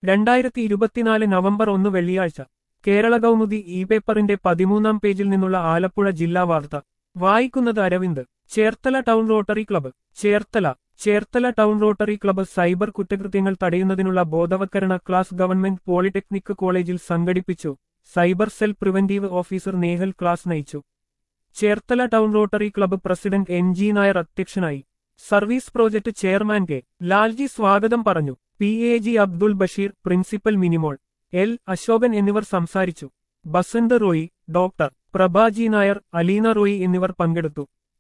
രണ്ടായിരത്തി ഇരുപത്തിനാല് നവംബർ ഒന്ന് വെള്ളിയാഴ്ച കേരള കൗമുദി ഇ പേപ്പറിന്റെ പതിമൂന്നാം പേജിൽ നിന്നുള്ള ആലപ്പുഴ ജില്ലാ വാർത്ത വായിക്കുന്നത് Aravind Cherthala town rotary club Cherthala Cherthala town rotary club cyber കുറ്റകൃത്യങ്ങൾ തടയുന്നതിനുള്ള ബോധവത്കരണ ക്ലാസ് ഗവൺമെന്റ് പോളിടെക്നിക് കോളേജിൽ സംഘടിപ്പിച്ചു cyber cell preventive officer Nehal class നയിച്ചു Cherthala town rotary club president N G Nair അധ്യക്ഷനായി service project chairman K Lalji സ്വാഗതം പറഞ്ഞു P A G Abdul Basheer principal Minimol L Ashokan എന്നിവർ സംസാരിച്ചു ബസന്ത് റോയി ഡോക്ടർ പ്രഭാജി നായർ അലീന റോയി എന്നിവർ പങ്കെടുത്തു